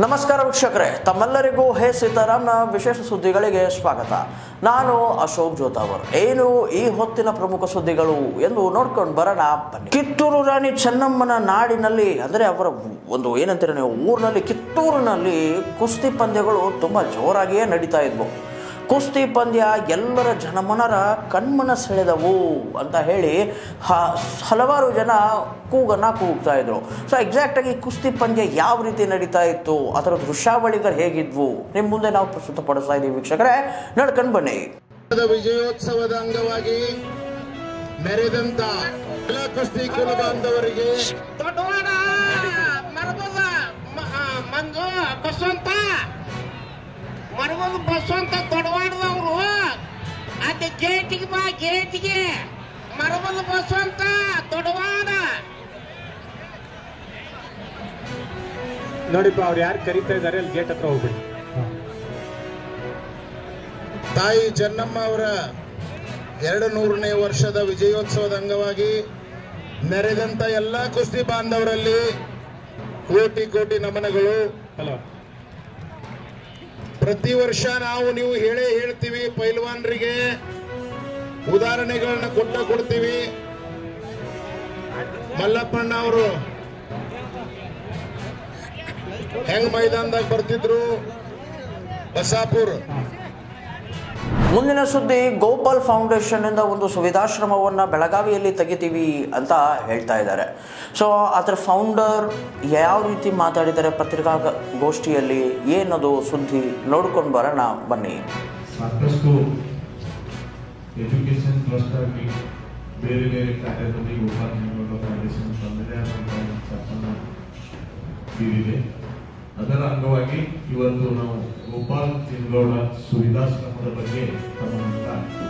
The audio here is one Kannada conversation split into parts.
ನಮಸ್ಕಾರ ವೀಕ್ಷಕರೇ ತಮ್ಮೆಲ್ಲರಿಗೂ ಹೇ ಸೀತಾರಾಮ್ನ ವಿಶೇಷ ಸುದ್ದಿಗಳಿಗೆ ಸ್ವಾಗತ ನಾನು ಅಶೋಕ್ ಜೋತಾವರ್ ಏನು ಈ ಹೊತ್ತಿನ ಪ್ರಮುಖ ಸುದ್ದಿಗಳು ಎಂದು ನೋಡ್ಕೊಂಡು ಬರೋಣ ಬನ್ನಿ ಕಿತ್ತೂರು ರಾಣಿ ಚೆನ್ನಮ್ಮನ ನಾಡಿನಲ್ಲಿ ಅಂದರೆ ಅವರ ಒಂದು ಏನಂತೀರ ನೀವು ಊರಿನಲ್ಲಿ ಕಿತ್ತೂರಿನಲ್ಲಿ ಕುಸ್ತಿ ಪಂದ್ಯಗಳು ತುಂಬ ಜೋರಾಗಿಯೇ ನಡೀತಾ ಇದ್ವು ಕುಸ್ತಿ ಪಂದ್ಯ ಎಲ್ಲರ ಜನಮನರ ಕಣ್ಮನ ಸೆಳೆದವು ಅಂತ ಹೇಳಿ ಹ- ಹಲವಾರು ಜನ ಕೂಗನ್ನ ಕೂಗ್ತಾ ಇದ್ರು ಸೊ ಎಕ್ಸಾಕ್ಟಾಗಿ ಕುಸ್ತಿ ಪಂದ್ಯ ಯಾವ ರೀತಿ ನಡೀತಾ ಇತ್ತು ಅದರ ದೃಶ್ಯಾವಳಿಗಳು ಹೇಗಿದ್ವು ನಿಮ್ಮ ಮುಂದೆ ನಾವು ಪ್ರಸ್ತುತಪಡಿಸ್ತಾ ಇದ್ದೀವಿ ವೀಕ್ಷಕರೇ ನಡ್ಕೊಂಡು ಬನ್ನಿ ದ ವಿಜಯೋತ್ಸವದ ಅಂಗವಾಗಿ ಮೆರೆದಂತ ಎಲ್ಲ ಕುಸ್ತಿ ಕುಲ ಬಾಂಧವರಿಗೆ ದೊಡ್ಡವಾಡ ಮರಬದ ಮಂಜು ಬಸವಂತ ಮರಬದ ಬಸವಂತ ದೊಡ್ಡವಾಡದವ್ರು ಅಲ್ಲಿ ಗೇಟಿಗೆ ಬಾ ಗೇಟಿಗೆ ಮರಬದ ಬಸವಂತ ದೊಡ್ಡವಾಡ ನೋಡಿಪ್ಪ ಅವ್ರು ಯಾರು ಕರೀತಾ ಇದ್ದಾರೆ ಅಲ್ಲಿ ಗೇಟ್ ಹತ್ರ ಹೋಗ್ಬಿಡಿ ತಾಯಿ ಚೆನ್ನಮ್ಮ ಅವರ ಎರಡು ನೂರನೇ ವರ್ಷದ ವಿಜಯೋತ್ಸವದ ಅಂಗವಾಗಿ ಮೆರೆದಂತ ಎಲ್ಲ ಕುಸ್ತಿ ಬಾಂಧವರಲ್ಲಿ ಕೋಟಿ ಕೋಟಿ ನಮನಗಳು ಹಲೋ ಪ್ರತಿ ವರ್ಷ ನಾವು ನೀವು ಹೇಳೇ ಹೇಳ್ತೀವಿ ಪೈಲ್ವಾನ್ರಿಗೆ ಉದಾಹರಣೆಗಳನ್ನ ಕೊಟ್ಟ ಕೊಡ್ತೀವಿ ಮಲ್ಲಪ್ಪಣ್ಣ ಅವರು ಹೆಂಗ್ ಮೈದಾನದಾಗ ಬರ್ತಿದ್ರು ಬಸಾಪುರ್ ಮುಂದಿನ ಸುದ್ದಿ ಗೋಪಾಲ್ ಫೌಂಡೇಶನ್ ಇಂದ ಒಂದು ಸುವಿಧಾಶ್ರಮವನ್ನ ಬೆಳಗಾವಿಯಲ್ಲಿ ತೆಗಿತೀವಿ ಅಂತ ಹೇಳ್ತಾ ಇದ್ದಾರೆ ಸೊ ಅದರ ಫೌಂಡರ್ ಯಾವ ರೀತಿ ಮಾತಾಡಿದ್ದಾರೆ ಪತ್ರಿಕಾಗೋಷ್ಠಿಯಲ್ಲಿ ಏನದು ಸುದ್ದಿ ನೋಡ್ಕೊಂಡು ಬರೋಣ ಬನ್ನಿ ಸಾಕಷ್ಟು ಎಜುಕೇಶನ್ ಟ್ರಸ್ಟ್ ಆಗಿ ಬೇರೆ ಬೇರೆ ಕಾರ್ಯದಲ್ಲಿ ಉಪಾಧ್ಯಾಯಗಳ ಫೌಂಡೇಶನ್ ತನ್ನದೇ ಆದಂತಹ ಒಂದು ಸ್ಥಾಪನ ಬೀರಿದೆ ಅದರ ಅಂಗವಾಗಿ ಇವತ್ತು ನಾವು ಗೋಪಾಲ್ ಚಿನ್ಗೌಡ ಸುವಿಧಾಶ್ರಮದ ಬಗ್ಗೆ ತಮ್ಮನ್ನ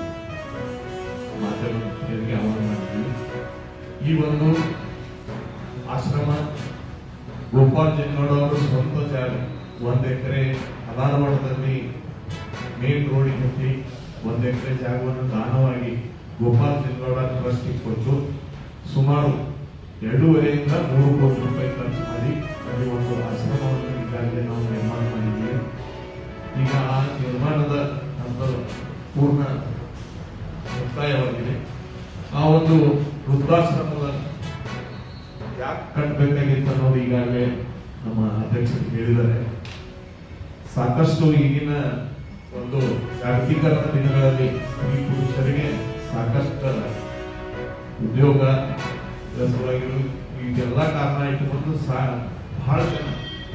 ಮಾಧ್ಯಮರಿಗೆ ಆಹ್ವಾನ ಮಾಡಿದ್ವಿ ಈ ಒಂದು ಆಶ್ರಮ ಗೋಪಾಲ್ ಜಿನ್ನೋಡ್ ಅವರು ಸ್ವಂತ ಜಾಗ ಒಂದ್ ಎಕರೆ ಧಾರವಾಡದಲ್ಲಿ ಮೇನ್ ರೋಡಿಗೆ ಹತ್ತಿ ಒಂದ್ ಎಕರೆ ಜಾಗವನ್ನು ದಾನವಾಗಿ ಗೋಪಾಲ್ ಜಿನ್ನೋಡ ಟ್ರಸ್ಟಿಗೆ ಕೊಟ್ಟು ಸುಮಾರು ಎರಡೂವರೆಯಿಂದ ಮೂರು ಕೋಟಿ ರೂಪಾಯಿ ಖರ್ಚು ಮಾಡಿ ಅಲ್ಲಿ ಒಂದು ಆಶ್ರಮವನ್ನು ಈಗಾಗಲೇ ನಾವು ನಿರ್ಮಾಣ ಮಾಡಿದ್ದೀವಿ ಈಗ ಆ ನಿರ್ಮಾಣದ ಹಂತದ ಪೂರ್ಣ ಮುಕ್ತಾಯವಾಗಿದೆ ಆ ಒಂದು ವೃದ್ಧಾಶ್ರಮದ ಯಾಕೆ ಕಟ್ಟಬೇಕಾಗಿತ್ತು ಅನ್ನೋದು ಈಗಾಗಲೇ ನಮ್ಮ ಅಧ್ಯಕ್ಷರು ಹೇಳಿದ್ದಾರೆ ಸಾಕಷ್ಟು ಈಗಿನ ಒಂದು ಜಾಗತೀಕರಣ ದಿನಗಳಲ್ಲಿ ಸ್ತ್ರೀ ಪುರುಷರಿಗೆ ಸಾಕಷ್ಟು ಉದ್ಯೋಗ ಇದರ ಸಲುವಾಗಿ ಇದೆಲ್ಲ ಕಾರಣ ಇಟ್ಟುಕೊಂಡು ಸಾ ಬಹಳ ಜನ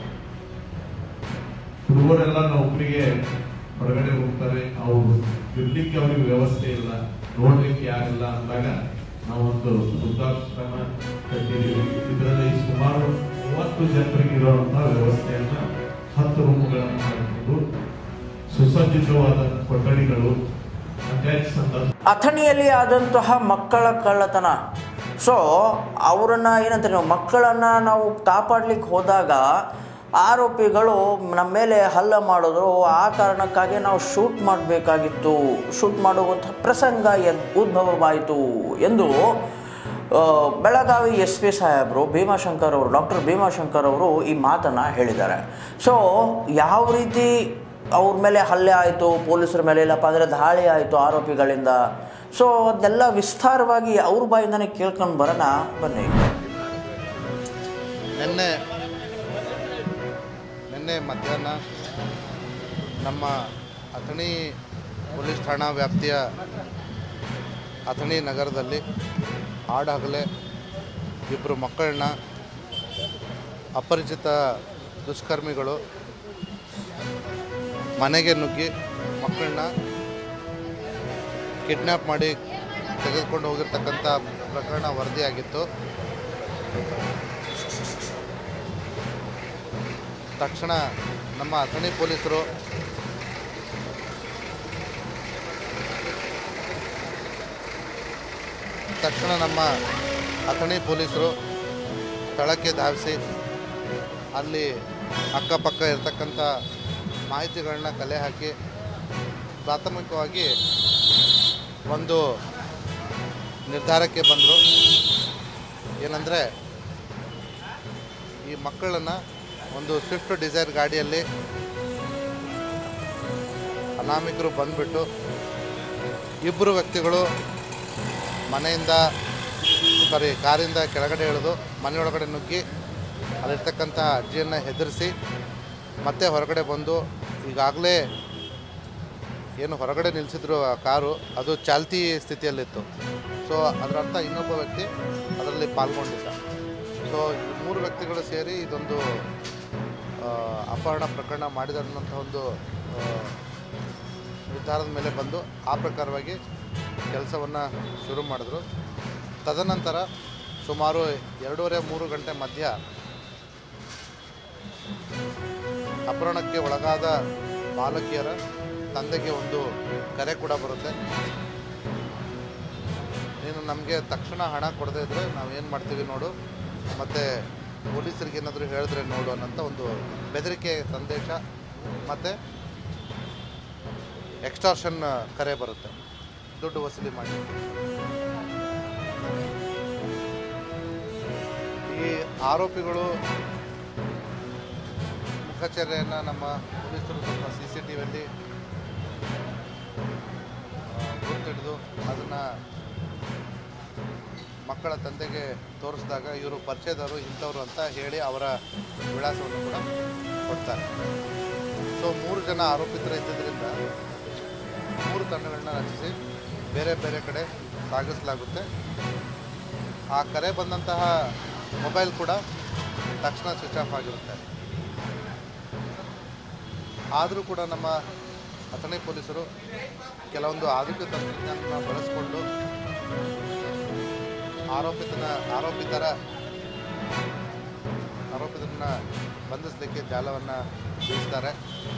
ಹುಡುಗರೆಲ್ಲ ನೌಕರಿಗೆ ಹೊರಗಡೆ ಹೋಗ್ತಾರೆ ಅವರು ಇರ್ಲಿಕ್ಕೆ ಅವ್ರಿಗೆ ವ್ಯವಸ್ಥೆ ಇಲ್ಲ ನೋಡ್ಲಿಕ್ಕೆ ಯಾರಿಲ್ಲ ಅಂದಾಗ ನಾವೊಂದು ವೃದ್ಧಾಶ್ರಮ ಕಟ್ಟಿದ್ದೀವಿ ಇದರಲ್ಲಿ ಸುಮಾರು ಮೂವತ್ತು ಜನರಿಗೆ ಇರುವಂತಹ ವ್ಯವಸ್ಥೆಯನ್ನ ಹತ್ತು ರೂಮುಗಳನ್ನು ಮಾಡಿಕೊಂಡು ಸುಸಜ್ಜಿತವಾದ ಕೊಠಡಿಗಳು ಅಟ್ಯಾಚ್ ಸಂದರ್ಭ ಅಥಣಿಯಲ್ಲಿ ಆದಂತಹ ಮಕ್ಕಳ ಕಳ್ಳತನ ಸೊ ಅವರನ್ನ ಏನಂತಾರೆ ನಾವು ಮಕ್ಕಳನ್ನು ನಾವು ಕಾಪಾಡ್ಲಿಕ್ಕೆ ಹೋದಾಗ ಆರೋಪಿಗಳು ನಮ್ಮ ಮೇಲೆ ಹಲ್ಲೆ ಮಾಡಿದ್ರು ಆ ಕಾರಣಕ್ಕಾಗಿ ನಾವು ಶೂಟ್ ಮಾಡಬೇಕಾಗಿತ್ತು ಶೂಟ್ ಮಾಡುವಂಥ ಪ್ರಸಂಗ ಎದ್ ಉದ್ಭವವಾಯಿತು ಎಂದು ಆ, ಬೆಳಗಾವಿ ಎಸ್ ಪಿ ಸಾಹೇಬರು ಭೀಮಾಶಂಕರ್ ಅವರು ಡಾಕ್ಟರ್ ಭೀಮಾಶಂಕರ್ ಅವರು ಈ ಮಾತನ್ನು ಹೇಳಿದ್ದಾರೆ ಸೊ ಯಾವ ರೀತಿ ಅವ್ರ ಮೇಲೆ ಹಲ್ಲೆ ಆಯಿತು ಪೊಲೀಸರ ಮೇಲೆ ಇಲ್ಲಪ್ಪ ಅಂದರೆ ದಾಳಿ ಆಯಿತು ಆರೋಪಿಗಳಿಂದ ಸೊ ಅದನ್ನೆಲ್ಲ ವಿಸ್ತಾರವಾಗಿ ಅವ್ರ ಬಾಯಿಂದನೇ ಕೇಳ್ಕೊಂಡು ಬರೋಣ ಬನ್ನಿ ನಿನ್ನೆ ನಿನ್ನೆ ಮಧ್ಯಾಹ್ನ ನಮ್ಮ ಅಥಣಿ ಪೊಲೀಸ್ ಠಾಣಾ ವ್ಯಾಪ್ತಿಯ ಅಥಣಿ ನಗರದಲ್ಲಿ ಆಡಹಗಲೇ ಇಬ್ಬರು ಮಕ್ಕಳನ್ನ ಅಪರಿಚಿತ ದುಷ್ಕರ್ಮಿಗಳು ಮನೆಗೆ ನುಗ್ಗಿ ಮಕ್ಕಳನ್ನ ಕಿಡ್ನ್ಯಾಪ್ ಮಾಡಿ ತೆಗೆದುಕೊಂಡು ಹೋಗಿರ್ತಕ್ಕಂಥ ಪ್ರಕರಣ ವರದಿಯಾಗಿತ್ತು ತಕ್ಷಣ ನಮ್ಮ ಅಥಣಿ ಪೊಲೀಸರು ತಕ್ಷಣ ನಮ್ಮ ಅಥಣಿ ಪೊಲೀಸರು ಸ್ಥಳಕ್ಕೆ ಧಾವಿಸಿ ಅಲ್ಲಿ ಅಕ್ಕಪಕ್ಕ ಇರತಕ್ಕಂಥ ಮಾಹಿತಿಗಳನ್ನ ಕಲೆ ಹಾಕಿ ಪ್ರಾಥಮಿಕವಾಗಿ ಒಂದು ನಿರ್ಧಾರಕ್ಕೆ ಬಂದರು ಏನಂದರೆ ಈ ಮಕ್ಕಳನ್ನು ಒಂದು ಸ್ವಿಫ್ಟ್ ಡಿಸೈರ್ ಗಾಡಿಯಲ್ಲಿ ಅನಾಮಿಕರು ಬಂದುಬಿಟ್ಟು ಇಬ್ಬರು ವ್ಯಕ್ತಿಗಳು ಮನೆಯಿಂದ ಸಾರಿ ಕಾರಿಂದ ಕೆಳಗಡೆ ಇಳಿದು ಮನೆಯೊಳಗಡೆ ನುಗ್ಗಿ ಅಲ್ಲಿರ್ತಕ್ಕಂಥ ಅಜ್ಜಿಯನ್ನು ಹೆದರಿಸಿ ಮತ್ತೆ ಹೊರಗಡೆ ಬಂದು ಈಗಾಗಲೇ ಏನು ಹೊರಗಡೆ ನಿಲ್ಲಿಸಿದ್ರು ಆ ಕಾರು ಅದು ಚಾಲ್ತಿ ಸ್ಥಿತಿಯಲ್ಲಿತ್ತು ಸೊ ಅದರ ಅರ್ಥ ಇನ್ನೊಬ್ಬ ವ್ಯಕ್ತಿ ಅದರಲ್ಲಿ ಪಾಲ್ಗೊಂಡಿದ್ದ ಸೊ ಈ ಮೂರು ವ್ಯಕ್ತಿಗಳು ಸೇರಿ ಇದೊಂದು ಆ, ಅಪಹರಣ ಪ್ರಕರಣ ಮಾಡಿದ ಅನ್ನೋಂಥ ಒಂದು ಆ, ನಿರ್ಧಾರದ ಮೇಲೆ ಬಂದು ಆ ಪ್ರಕಾರವಾಗಿ ಕೆಲಸವನ್ನು ಶುರು ಮಾಡಿದ್ರು ತದನಂತರ ಸುಮಾರು ಎರಡೂವರೆ ಮೂರು ಗಂಟೆ ಮಧ್ಯ ಅಪಹರಣಕ್ಕೆ ಒಳಗಾದ ಬಾಲಕಿಯರ ತಂದೆಗೆ ಒಂದು ಕರೆ ಕೂಡ ಬರುತ್ತೆ ನೀನು ನಮಗೆ ತಕ್ಷಣ ಹಣ ಕೊಡದೇ ಇದ್ದರೆ ನಾವು ಏನು ಮಾಡ್ತೀವಿ ನೋಡು ಮತ್ತು ಪೊಲೀಸರಿಗೆ ಏನಾದರೂ ಹೇಳಿದ್ರೆ ನೋಡು ಅನ್ನೋಂಥ ಒಂದು ಬೆದರಿಕೆ ಸಂದೇಶ ಮತ್ತು ಎಕ್ಸ್ಟಾರ್ಷನ್ ಕರೆ ಬರುತ್ತೆ ದುಡ್ಡು ವಸೂಲಿ ಮಾಡಿ ಈ ಆರೋಪಿಗಳು ಮುಖಚರ್ಯೆಯನ್ನು ನಮ್ಮ ಪೊಲೀಸರು ಸ್ವಲ್ಪ ಸಿ ಸಿ ಟಿ ವಿಯಲ್ಲಿ ಗುರ್ತಿಡಿದು ಅದನ್ನು ಮಕ್ಕಳ ತಂದೆಗೆ ತೋರಿಸಿದಾಗ ಇವರು ಪರಿಚಯದವರು ಇಂಥವ್ರು ಅಂತ ಹೇಳಿ ಅವರ ವಿಳಾಸವನ್ನು ಕೂಡ ಕೊಡ್ತಾರೆ ಸೊ ಮೂರು ಜನ ಆರೋಪಿತರು ಇದ್ದಿದ್ದರಿಂದ ಮೂರು ತಂಡಗಳನ್ನ ರಚಿಸಿ ಬೇರೆ ಬೇರೆ ಕಡೆ ಸಾಗಿಸಲಾಗುತ್ತೆ ಆ ಕರೆ ಬಂದಂತಹ ಮೊಬೈಲ್ ಕೂಡ ತಕ್ಷಣ ಸ್ವಿಚ್ ಆಫ್ ಆಗಿರುತ್ತೆ ಆದರೂ ಕೂಡ ನಮ್ಮ ಅಥಣಿ ಪೊಲೀಸರು ಕೆಲವೊಂದು ಆಧುನಿಕ ತಂತ್ರಜ್ಞಾನನ ಬಳಸಿಕೊಂಡು ಆರೋಪಿತನ ಆರೋಪಿತರ ಆರೋಪಿತರನ್ನ ಬಂಧಿಸಲಿಕ್ಕೆ ಜಾಲವನ್ನು ಬೀಸ್ತಾರೆ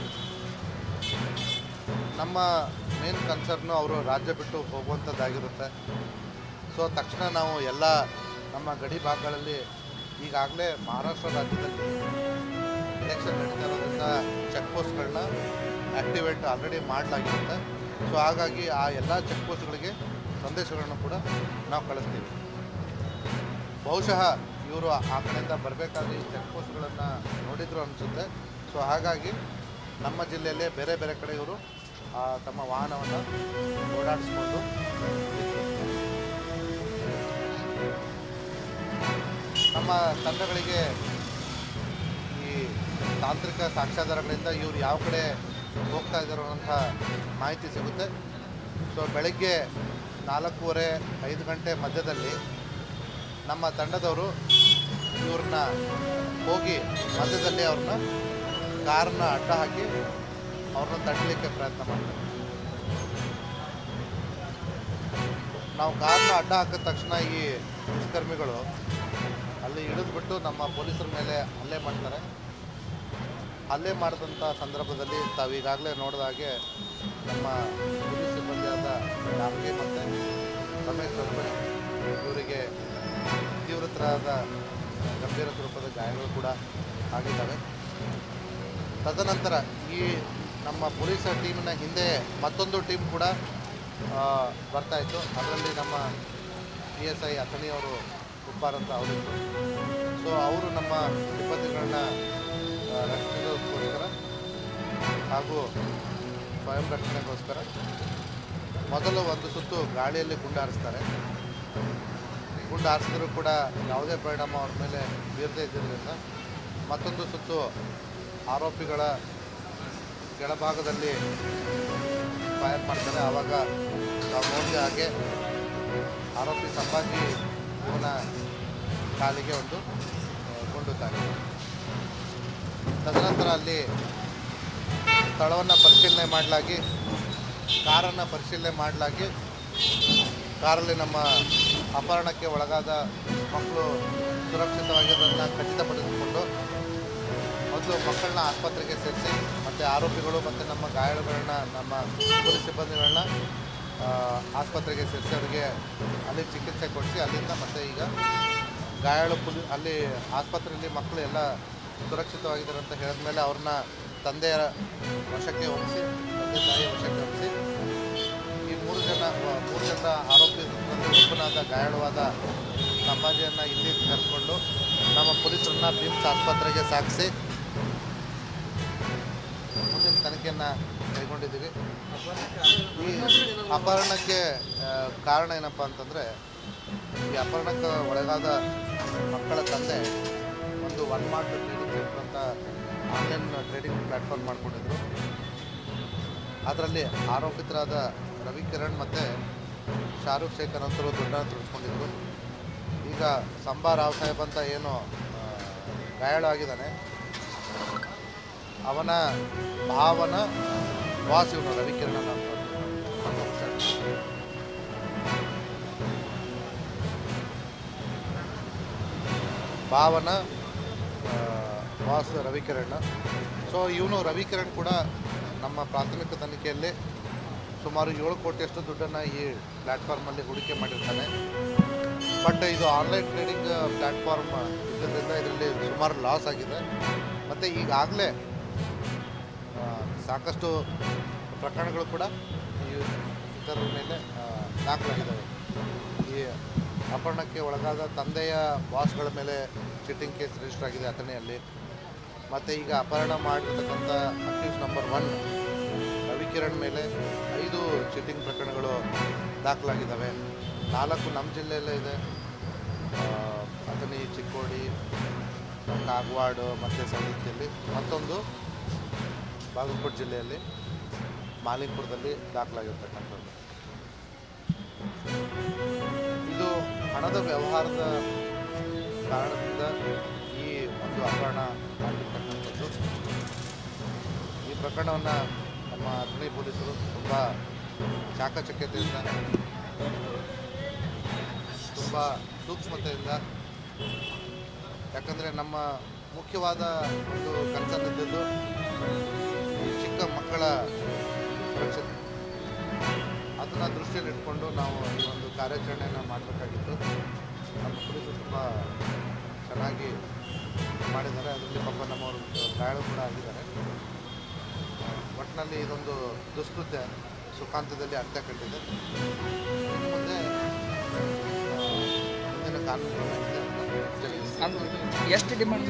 ನಮ್ಮ ಮೇನ್ ಕನ್ಸರ್ನು ಅವರು ರಾಜ್ಯ ಬಿಟ್ಟು ಹೋಗುವಂಥದ್ದಾಗಿರುತ್ತೆ ಸೊ ತಕ್ಷಣ ನಾವು ಎಲ್ಲ ನಮ್ಮ ಗಡಿ ಭಾಗಗಳಲ್ಲಿ ಈಗಾಗಲೇ ಮಹಾರಾಷ್ಟ್ರ ರಾಜ್ಯದಲ್ಲಿ ಎಲೆಕ್ಷನ್ ನಡೀತಾ ಇರೋದ್ರಿಂದ ಚೆಕ್ ಪೋಸ್ಟ್ಗಳನ್ನ ಆ್ಯಕ್ಟಿವೇಟ್ ಆಲ್ರೆಡಿ ಮಾಡಲಾಗಿರುತ್ತೆ ಸೊ ಹಾಗಾಗಿ ಆ ಎಲ್ಲ ಚೆಕ್ ಪೋಸ್ಟ್ಗಳಿಗೆ ಸಂದೇಶಗಳನ್ನು ಕೂಡ ನಾವು ಕಳಿಸ್ತೀವಿ ಬಹುಶಃ ಇವರು ಆ ಕಡೆಯಿಂದ ಬರಬೇಕಾದ್ರೆ ಈ ಚೆಕ್ ಪೋಸ್ಟ್ಗಳನ್ನು ನೋಡಿದ್ರು ಅನಿಸುತ್ತೆ ಸೊ ಹಾಗಾಗಿ ನಮ್ಮ ಜಿಲ್ಲೆಯಲ್ಲೇ ಬೇರೆ ಬೇರೆ ಕಡೆ ಇವರು ಆ, ತಮ್ಮ ವಾಹನವನ್ನು ಓಡಾಡಿಸ್ಕೊಂಡು ಇದ್ರು. ನಮ್ಮ ತಂಡಗಳಿಗೆ ಈ ತಾಂತ್ರಿಕ ಸಾಕ್ಷ್ಯಾಧಾರಗಳಿಂದ ಇವರು ಯಾವ ಕಡೆ ಹೋಗ್ತಾ ಇದ್ದಾರೋ ಅಂತ ಮಾಹಿತಿ ಸಿಗುತ್ತೆ ಸೊ ಬೆಳಗ್ಗೆ ನಾಲ್ಕೂವರೆ ಐದು ಗಂಟೆ ಮಧ್ಯದಲ್ಲಿ ನಮ್ಮ ತಂಡದವರು ಇವ್ರನ್ನ ಹೋಗಿ ಮಧ್ಯದಲ್ಲಿ ಅವ್ರನ್ನ ಕಾರನ್ನ ಅಡ್ಡ ಹಾಕಿ ಅವ್ರನ್ನ ತಳ್ಳಲಿಕ್ಕೆ ಪ್ರಯತ್ನ ಮಾಡ್ತಾರೆ ನಾವು ಕಾರ್ನ ಅಡ್ಡ ಹಾಕಿದ ತಕ್ಷಣ ಈ ದುಷ್ಕರ್ಮಿಗಳು ಅಲ್ಲಿ ಇಳಿದ್ಬಿಟ್ಟು ನಮ್ಮ ಪೊಲೀಸರ ಮೇಲೆ ಹಲ್ಲೆ ಮಾಡ್ತಾರೆ ಹಲ್ಲೆ ಮಾಡಿದಂಥ ಸಂದರ್ಭದಲ್ಲಿ ತಾವು ಈಗಾಗಲೇ ನೋಡಿದ ಹಾಗೆ ನಮ್ಮ ಪೊಲೀಸ್ ಸಿಬ್ಬಂದಿಯಾದ ರಾಮ್ಗೆ ಮತ್ತು ರಮೇಶ್ ದೊಡ್ಬಣಿ ಇವರಿಗೆ ತೀವ್ರತರಾದ ಗಂಭೀರ ಸ್ವರೂಪದ ಗಾಯಗಳು ಕೂಡ ಆಗಿದ್ದಾವೆ ತದನಂತರ ಈ ನಮ್ಮ ಪೊಲೀಸ್ ಟೀಮಿನ ಹಿಂದೆ ಮತ್ತೊಂದು ಟೀಮ್ ಕೂಡ ಆ, ಬರ್ತಾ ಇತ್ತು ಅದರಲ್ಲಿ ನಮ್ಮ ಪಿ ಎಸ್ ಐ ಅಥಣಿಯವರು ಉಪ್ಪಾರ್ ಅಂತ ಅವರಿತ್ತು ಸೊ ಅವರು ನಮ್ಮ ಸಿಬ್ಬಂದಿಗಳನ್ನ ಆ, ರಕ್ಷಿಸೋದಕ್ಕೋಸ್ಕರ ಹಾಗೂ ಸ್ವಯಂ ರಕ್ಷಣೆಗೋಸ್ಕರ ಮೊದಲು ಒಂದು ಸುತ್ತು ಗಾಳಿಯಲ್ಲಿ ಗುಂಡು ಹಾರಿಸ್ತಾರೆ ಗುಂಡು ಹಾರಿಸಿದ್ರು ಕೂಡ ಯಾವುದೇ ಪರಿಣಾಮ ಅವ್ರ ಮೇಲೆ ಬೀರದೇ ಇದ್ದಿದ್ದರಿಂದ ಮತ್ತೊಂದು ಸುತ್ತು ಆರೋಪಿಗಳ ಕೆಳಭಾಗದಲ್ಲಿ ಫೈರ್ ಮಾಡ್ತಾರೆ ಆವಾಗ ನಾವು ನೋಡಿದ ಹಾಗೆ ಆರೋಪಿ ಸಂಭಾಜಿ ಇವನ ಕಾಲಿಗೆ ಒಂದು ಆ, ಗುಂಡು ತಾಗಿದೆ ತದನಂತರ ಅಲ್ಲಿ ಸ್ಥಳವನ್ನು ಪರಿಶೀಲನೆ ಮಾಡಲಾಗಿ ಕಾರನ್ನು ಪರಿಶೀಲನೆ ಮಾಡಲಾಗಿ ಕಾರಲ್ಲಿ ನಮ್ಮ ಅಪಹರಣಕ್ಕೆ ಒಳಗಾದ ಮಕ್ಕಳು ಸುರಕ್ಷಿತವಾಗಿರೋದನ್ನು ಖಚಿತಪಡಿಸಿಕೊಂಡು ಮೊದಲು ಮಕ್ಕಳನ್ನ ಆಸ್ಪತ್ರೆಗೆ ಸೇರಿಸಿ ಮತ್ತು ಆರೋಪಿಗಳು ಮತ್ತು ನಮ್ಮ ಗಾಯಾಳುಗಳನ್ನ ನಮ್ಮ ಪೊಲೀಸ್ ಸಿಬ್ಬಂದಿಗಳನ್ನ ಆ, ಆಸ್ಪತ್ರೆಗೆ ಸೇರಿಸಿ ಅವರಿಗೆ ಅಲ್ಲಿ ಚಿಕಿತ್ಸೆ ಕೊಡಿಸಿ ಅಲ್ಲಿಂದ ಮತ್ತೆ ಈಗ ಗಾಯಾಳು ಪುಲಿ ಅಲ್ಲಿ ಆಸ್ಪತ್ರೆಯಲ್ಲಿ ಮಕ್ಕಳು ಎಲ್ಲ ಸುರಕ್ಷಿತವಾಗಿದ್ದಾರೆ ಅಂತ ಹೇಳಿದ್ಮೇಲೆ ಅವ್ರನ್ನ ತಂದೆಯ ವಶಕ್ಕೆ ಹೊಂದಿಸಿ ತಂದೆ ತಾಯಿಯ ವಶಕ್ಕೆ ಹೊಂದಿಸಿ ಈ ಮೂರು ಜನ ಮೂರು ಜನ ಆರೋಪಿ ಒಬ್ಬನಾದ ಗಾಯಾಳುವಾದ ಸಂಭಾಜಿಯನ್ನು ಇಲ್ಲಿ ಕರೆದುಕೊಂಡು ನಮ್ಮ ಪೊಲೀಸರನ್ನ ಬಿಮ್ಸ್ ಆಸ್ಪತ್ರೆಗೆ ಸಾಗಿಸಿ ತನಿಖೆಯನ್ನು ಕೈಗೊಂಡಿದ್ದೀವಿ ಈ ಅಪಹರಣಕ್ಕೆ ಆ, ಕಾರಣ ಏನಪ್ಪ ಅಂತಂದರೆ ಈ ಅಪಹರಣಕ್ಕೆ ಒಳಗಾದ ಮಕ್ಕಳ ತಂದೆ ಒಂದು ಒನ್ ಮಾರ್ಟ್ ಟ್ರೇಡಿಂಗ್ ಸೆಂಟರ್ ಅಂತ ಆನ್ಲೈನ್ ಟ್ರೇಡಿಂಗ್ ಪ್ಲ್ಯಾಟ್ಫಾರ್ಮ್ ಮಾಡಿಕೊಂಡಿದ್ರು ಅದರಲ್ಲಿ ಆರೋಪಿತರಾದ ರವಿ ಕಿರಣ್ ಮತ್ತು ಶಾರುಖ್ ಶೇಖರ್ ಅಂತರು ದುಡ್ಡನ್ನು ತುಳಿಸ್ಕೊಂಡಿದ್ರು ಈಗ ಸಂಬಾ ರಾವ್ ಸಾಹೇಬ್ ಅಂತ ಏನು ಆ, ಗಾಯಾಳು ಆಗಿದ್ದಾನೆ ಅವನ ಭಾವನ ಬಾಸ್ ಇವನು ರವಿ ಕಿರಣ್ ಅಂತ ಅಂತ ಹುಷಾರು. ಭಾವನ ಆ, ಬಾಸ್ ರವಿಕಿರಣ್ ಸೊ ಇವನು ರವಿಕಿರಣ್ ಕೂಡ ನಮ್ಮ ಪ್ರಾಥಮಿಕ ತನಿಖೆಯಲ್ಲಿ ಸುಮಾರು ಏಳು ಕೋಟಿಯಷ್ಟು ದುಡ್ಡನ್ನು ಈ ಪ್ಲ್ಯಾಟ್ಫಾರ್ಮಲ್ಲಿ ಹೂಡಿಕೆ ಮಾಡಿರ್ತಾನೆ ಬಟ್ ಇದು ಆನ್ಲೈನ್ ಟ್ರೇಡಿಂಗ್ ಪ್ಲ್ಯಾಟ್ಫಾರ್ಮ್ ಇದ್ದರಿಂದ ಇದರಲ್ಲಿ ಸುಮಾರು ಲಾಸ್ ಆಗಿದೆ ಮತ್ತು ಈಗಾಗಲೇ ಸಾಕಷ್ಟು ಪ್ರಕರಣಗಳು ಕೂಡ ಈ ಇದರ ಮೇಲೆ ಆ, ದಾಖಲಾಗಿದ್ದಾವೆ ಈ ಅಪಹರಣಕ್ಕೆ ಒಳಗಾದ ತಂದೆಯ ಬಾಸ್ಗಳ ಮೇಲೆ ಚಿಟ್ಟಿಂಗ್ ಕೇಸ್ ರಿಜಿಸ್ಟರ್ ಆಗಿದೆ ಅಥಣಿಯಲ್ಲಿ ಮತ್ತು ಈಗ ಅಪಹರಣ ಮಾಡಿರ್ತಕ್ಕಂಥ ಅಕ್ಯೂಸ್ ನಂಬರ್ ಒನ್ ರವಿಕಿರಣ್ ಮೇಲೆ ಐದು ಚಿಟ್ಟಿಂಗ್ ಪ್ರಕರಣಗಳು ದಾಖಲಾಗಿದ್ದಾವೆ ನಾಲ್ಕು ನಮ್ಮ ಜಿಲ್ಲೆಯಲ್ಲೇ ಇದೆ ಆ, ಅಥಣಿ ಚಿಕ್ಕೋಡಿ ಕಾಗವಾಡ ಮತ್ತು ಸವದತ್ತಿಯಲ್ಲಿ ಮತ್ತೊಂದು ಬಾಗಲಕೋಟೆ ಜಿಲ್ಲೆಯಲ್ಲಿ ಮಾಲಿಂಗ್ಪುರದಲ್ಲಿ ದಾಖಲಾಗಿರ್ತಕ್ಕಂಥದ್ದು ಇದು ಹಣದ ವ್ಯವಹಾರದ ಕಾರಣದಿಂದ ಈ ಒಂದು ಅಪಹರಣ ಆಗಿರ್ತಕ್ಕಂಥದ್ದು ಈ ಪ್ರಕರಣವನ್ನು ನಮ್ಮ ಅಥಣಿ ಪೊಲೀಸರು ತುಂಬ ಚಾಕಚಕ್ಯತೆಯಿಂದ ತುಂಬ ಸೂಕ್ಷ್ಮತೆಯಿಂದ ಯಾಕಂದರೆ ನಮ್ಮ ಮುಖ್ಯವಾದ ಒಂದು ಕನ್ಸರ್ನ್ ಇದ್ದದ್ದು ಈ ಚಿಕ್ಕ ಮಕ್ಕಳ ಸುರಕ್ಷತೆ ಅದನ್ನು ದೃಷ್ಟಿಯಲ್ಲಿ ಇಟ್ಕೊಂಡು ನಾವು ಈ ಒಂದು ಕಾರ್ಯಾಚರಣೆಯನ್ನು ಮಾಡಬೇಕಾಗಿತ್ತು ನಮ್ಮ ಪೊಲೀಸರು ತುಂಬ ಚೆನ್ನಾಗಿ ಮಾಡಿದ್ದಾರೆ ಅದರಲ್ಲಿ ಪಾಪ ನಮ್ಮವರು ಗಾಯಾಳು ಕೂಡ ಆಗಿದ್ದಾರೆ ಒಟ್ಟಿನಲ್ಲಿ ಇದೊಂದು ದುಷ್ಕೃತ್ಯ ಸುಖಾಂತದಲ್ಲಿ ಅಂತ್ಯ ಕಂಡಿದೆ ಇನ್ನು ಮುಂದೆ ಆ, ಮುಂದಿನ ಕಾನೂನು ಕ್ರಮ ಇದೆ ಅಂತ ತಿಳಿಸಿ. ಎಷ್ಟು ಡಿಮಾಂಡ್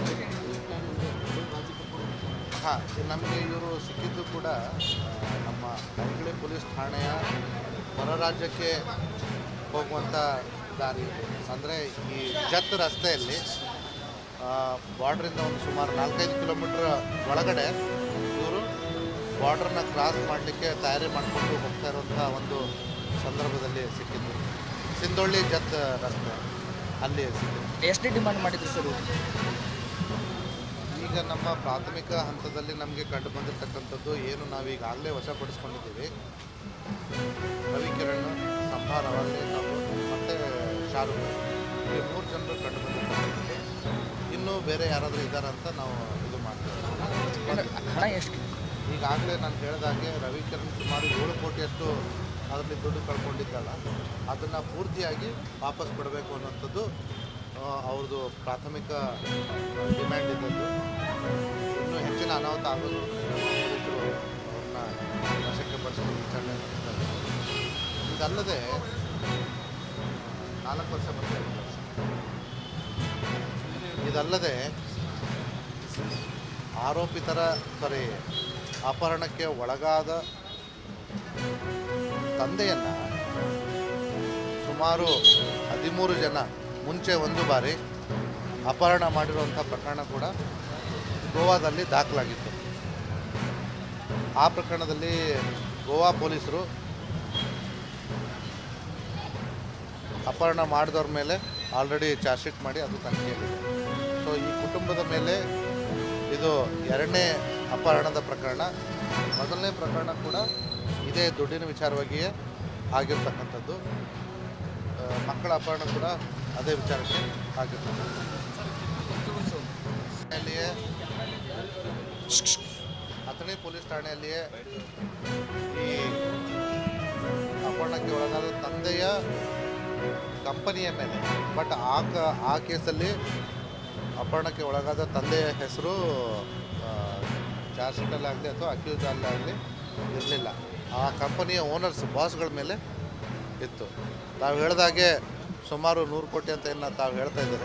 ಹಾಂ ನಮಗೆ ಇವರು ಸಿಕ್ಕಿದ್ದು ಕೂಡ ಆ, ನಮ್ಮ ಐಗಳಿ ಪೊಲೀಸ್ ಠಾಣೆಯ ಹೊರ ರಾಜ್ಯಕ್ಕೆ ಹೋಗುವಂಥ ದಾರಿ ಅಂದರೆ ಈ ಜತ್ ರಸ್ತೆಯಲ್ಲಿ ಬಾರ್ಡ್ರಿಂದ ಒಂದು ಸುಮಾರು ನಾಲ್ಕೈದು ಕಿಲೋಮೀಟ್ರ್ ಒಳಗಡೆ ಇವರು ಬಾರ್ಡ್ರನ್ನ ಕ್ರಾಸ್ ಮಾಡಲಿಕ್ಕೆ ತಯಾರಿ ಮಾಡಿಕೊಂಡು ಹೋಗ್ತಾ ಇರುವಂಥ ಒಂದು ಸಂದರ್ಭದಲ್ಲಿ ಸಿಕ್ಕಿದ್ದು ಸಿಂದೊಳ್ಳಿ ಜತ್ ರಸ್ತೆ ಅಲ್ಲಿ ಸಿಕ್ಕಿದ್ದು ಎಷ್ಟು ಡಿಮಾಂಡ್ ಮಾಡಿದ್ರು ಸರ್ ಈಗ ನಮ್ಮ ಪ್ರಾಥಮಿಕ ಹಂತದಲ್ಲಿ ನಮಗೆ ಕಂಡು ಬಂದಿರತಕ್ಕಂಥದ್ದು ಏನು ನಾವು ಈಗಾಗಲೇ ವಶಪಡಿಸ್ಕೊಂಡಿದ್ದೀವಿ ರವಿಕಿರಣ್ ಸಂಭಾ ರವಾಲಿ ಮತ್ತು ಶಾರುಖ್ ಈ ಮೂರು ಜನರು ಕಂಡು ಬಂದಿರ್ತಕ್ಕಂಥದ್ದು ಇನ್ನೂ ಬೇರೆ ಯಾರಾದರೂ ಇದ್ದಾರಾ ಅಂತ ನಾವು ಇದು ಮಾಡ್ತೇವೆ ಹಣ ಎಷ್ಟು ಈಗಾಗಲೇ ನಾನು ಹೇಳಿದಾಗೆ ರವಿಕಿರಣ್ ಸುಮಾರು ಏಳು ಕೋಟಿಯಷ್ಟು ಅದರಲ್ಲಿ ದುಡ್ಡು ಕಳ್ಕೊಂಡಿದ್ದಲ್ಲ ಅದನ್ನು ಪೂರ್ತಿಯಾಗಿ ವಾಪಸ್ ಕೊಡಬೇಕು ಅನ್ನೋಂಥದ್ದು ಆ, ಅವ್ರದ್ದು ಪ್ರಾಥಮಿಕ ಡಿಮ್ಯಾಂಡ್ ಇದ್ದದ್ದು ಇನ್ನೂ ಹೆಚ್ಚಿನ ಅನಾಹುತ ಆಗೋದು ಪೊಲೀಸರು ಅವ್ರನ್ನ ವಶಕ್ಕೆ ಪಡಿಸಲು ವಿಚಾರಣೆ ನಡೆಸ್ತಾರೆ ಇದಲ್ಲದೆ ನಾಲ್ಕು ವರ್ಷ ಮತ್ತೆ ಐದು ವರ್ಷ ಇದಲ್ಲದೆ ಆರೋಪಿತರ ಸಾರಿ ಅಪಹರಣಕ್ಕೆ ಒಳಗಾದ ತಂದೆಯನ್ನು ಸುಮಾರು ಹದಿಮೂರು ಜನ ಮುಂಚೆ ಒಂದು ಬಾರಿ ಅಪಹರಣ ಮಾಡಿರುವಂಥ ಪ್ರಕರಣ ಕೂಡ ಗೋವಾದಲ್ಲಿ ದಾಖಲಾಗಿತ್ತು ಆ ಪ್ರಕರಣದಲ್ಲಿ ಗೋವಾ ಪೊಲೀಸರು ಅಪಹರಣ ಮಾಡಿದವ್ರ ಮೇಲೆ ಆಲ್ರೆಡಿ ಚಾರ್ಜ್ ಶೀಟ್ ಮಾಡಿ ಅದು ತನಿಖೆಯಲ್ಲಿದೆ ಸೊ ಈ ಕುಟುಂಬದ ಮೇಲೆ ಇದು ಎರಡನೇ ಅಪಹರಣದ ಪ್ರಕರಣ ಮೊದಲನೇ ಪ್ರಕರಣ ಕೂಡ ಇದೇ ದುಡ್ಡಿನ ವಿಚಾರವಾಗಿಯೇ ಆಗಿರ್ತಕ್ಕಂಥದ್ದು ಆ, ಮಕ್ಕಳ ಅಪಹರಣ ಕೂಡ ಅದೇ ವಿಚಾರಕ್ಕೆ ಆಗಿರ್ತಕ್ಕಂಥದ್ದು ಠಾಣೆಯಲ್ಲಿಯೇ ಅಥಣಿ ಪೊಲೀಸ್ ಠಾಣೆಯಲ್ಲಿಯೇ ಈ ಅಪಹರಣಕ್ಕೆ ಒಳಗಾದ ತಂದೆಯ ಕಂಪನಿಯ ಮೇಲೆ ಬಟ್ ಆ ಕ ಆ ಕೇಸಲ್ಲಿ ಅಪಹರಣಕ್ಕೆ ಒಳಗಾದ ತಂದೆಯ ಹೆಸರು ಚಾರ್ಜ್ ಶೀಟಲ್ಲಾಗಲಿ ಅಥವಾ ಅಕ್ಯೂಸ್ ಅಲ್ಲಾಗಲಿ ಇರಲಿಲ್ಲ ಆ ಕಂಪನಿಯ ಓನರ್ಸ್ ಬಾಸ್ಗಳ ಮೇಲೆ ಇತ್ತು ತಾವು ಹೇಳ್ದಾಗೆ ಸುಮಾರು ನೂರು ಕೋಟಿ ಅಂತ ಏನು ತಾವು ಹೇಳ್ತಾ ಇದ್ದೀರಿ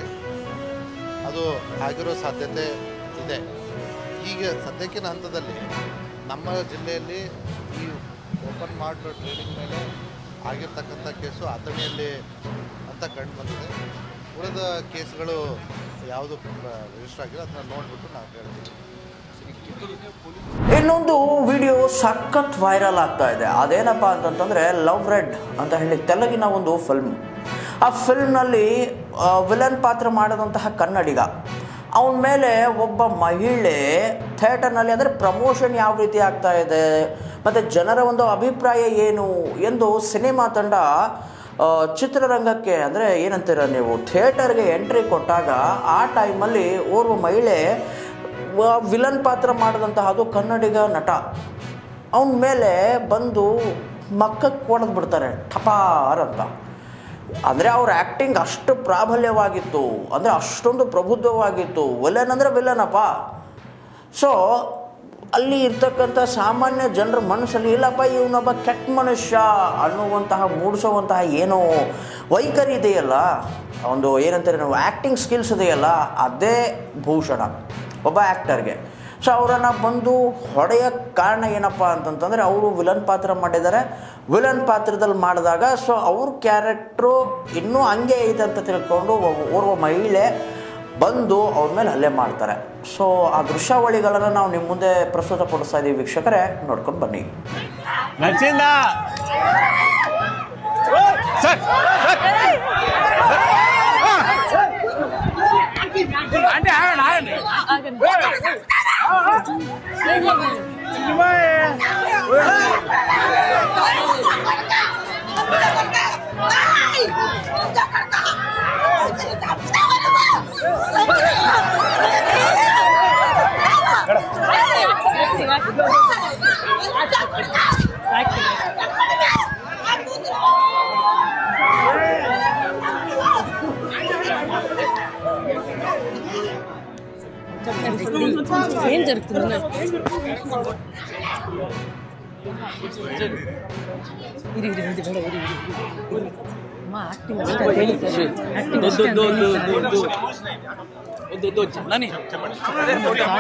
ಅದು ಆಗಿರೋ ಸಾಧ್ಯತೆ ಇದೆ ಈಗ ಸದ್ಯಕ್ಕಿನ ಹಂತದಲ್ಲಿ ನಮ್ಮ ಜಿಲ್ಲೆಯಲ್ಲಿ ಈ ಓಪನ್ ಮಾಡೋ ಟ್ರೈನಿಂಗ್ ಮೇಲೆ ಆಗಿರ್ತಕ್ಕಂಥ ಕೇಸು ಅಥಣಿಯಲ್ಲಿ ಅಂತ ಕಂಡು ಬಂದಿದೆ ಉಳಿದ ಕೇಸ್ಗಳು ಯಾವುದು ರಿಜಿಸ್ಟರ್ ಆಗಿಲ್ಲ ಅದನ್ನ ನೋಡಿಬಿಟ್ಟು ನಾವು ಹೇಳ್ತೀವಿ ಇನ್ನೊಂದು ವಿಡಿಯೋ ಸಖತ್ ವೈರಲ್ ಆಗ್ತಾ ಇದೆ ಅದೇನಪ್ಪ ಅಂತಂತಂದ್ರೆ ಲವ್ ರೆಡ್ ಅಂತ ಹೇಳಿ ತೆಲುಗಿನ ಒಂದು ಫಿಲ್ಮ್ ಆ ಫಿಲ್ಮ್ನಲ್ಲಿ ವಿಲನ್ ಪಾತ್ರ ಮಾಡಿದಂತಹ ಕನ್ನಡಿಗ ಅವನ ಮೇಲೆ ಒಬ್ಬ ಮಹಿಳೆ ಥಿಯೇಟರ್ನಲ್ಲಿ ಅಂದರೆ ಪ್ರಮೋಷನ್ ಯಾವ ರೀತಿ ಆಗ್ತಾ ಇದೆ ಮತ್ತು ಜನರ ಒಂದು ಅಭಿಪ್ರಾಯ ಏನು ಎಂದು ಸಿನಿಮಾ ತಂಡ ಆ, ಚಿತ್ರರಂಗಕ್ಕೆ ಅಂದರೆ ಏನಂತೀರ ನೀವು ಥಿಯೇಟರ್ಗೆ ಎಂಟ್ರಿ ಕೊಟ್ಟಾಗ ಆ ಟೈಮಲ್ಲಿ ಓರ್ವ ಮಹಿಳೆ ವ- ವಿಲನ್ ಪಾತ್ರ ಮಾಡಿದಂತಹ ಅದು ಕನ್ನಡಿಗ ನಟ ಅವನ ಮೇಲೆ ಬಂದು ಮಕ್ಕಕ್ಕೆ ಕೊಡದ್ ಬಿಡ್ತಾರೆ ಠಪಾರ್ ಅಂತ ಅಂದರೆ ಅವ್ರ ಆ್ಯಕ್ಟಿಂಗ್ ಅಷ್ಟು ಪ್ರಾಬಲ್ಯವಾಗಿತ್ತು ಅಂದರೆ ಅಷ್ಟೊಂದು ಪ್ರಬುದ್ಧವಾಗಿತ್ತು ವಿಲನ್ ಅಂದರೆ ವಿಲನಪ್ಪ ಸೊ ಅಲ್ಲಿ ಇರ್ತಕ್ಕಂಥ ಸಾಮಾನ್ಯ ಜನರ ಮನಸ್ಸಲ್ಲಿ ಇಲ್ಲಪ್ಪ ಇವನೊಬ್ಬ ಕೆಟ್ಟ ಮನುಷ್ಯ ಅನ್ನುವಂತಹ ಮೂಡಿಸುವಂತಹ ಏನೋ ವೈಖರಿ ಇದೆಯಲ್ಲ ಒಂದು ಏನಂತಾರೆ ನಾವು ಆ್ಯಕ್ಟಿಂಗ್ ಸ್ಕಿಲ್ಸ್ ಇದೆಯಲ್ಲ ಅದೇ ಭೂಷಣ ಒಬ್ಬ ಆ್ಯಕ್ಟರ್ಗೆ ಸೊ ಅವರನ್ನು ಬಂದು ಹೊಡೆಯೋಕ್ಕೆ ಕಾರಣ ಏನಪ್ಪ ಅಂತಂತಂದರೆ ಅವರು ವಿಲನ್ ಪಾತ್ರ ಮಾಡಿದ್ದಾರೆ ವಿಲನ್ ಪಾತ್ರದಲ್ಲಿ ಮಾಡಿದಾಗ ಸೊ ಅವ್ರ ಕ್ಯಾರೆಕ್ಟ್ರು ಇನ್ನೂ ಹಂಗೆ ಇದೆ ಅಂತ ತಿಳ್ಕೊಂಡು ಒಬ್ಬ- ಓರ್ವ ಮಹಿಳೆ ಬಂದು ಅವ್ರ ಮೇಲೆ ಹಲ್ಲೆ ಮಾಡ್ತಾರೆ ಸೊ ಆ ದೃಶ್ಯಾವಳಿಗಳನ್ನು ನಾವು ನಿಮ್ಮ ಮುಂದೆ ಪ್ರಸ್ತುತಪಡಿಸ್ತಾ ಇದ್ದೀವಿ ವೀಕ್ಷಕರೇ ನೋಡ್ಕೊಂಡು ಬನ್ನಿ ನಚ್ಚಿಂದ ಸರ್ ఏం జరుగుతుంది ఇరి ఇరి ఇది కూడా ఇరి ఇరి మా యాక్టింగ్ యాక్టింగ్ వద్దు వద్దు వద్దు వద్దు వద్దు వద్దు వద్దు వద్దు నని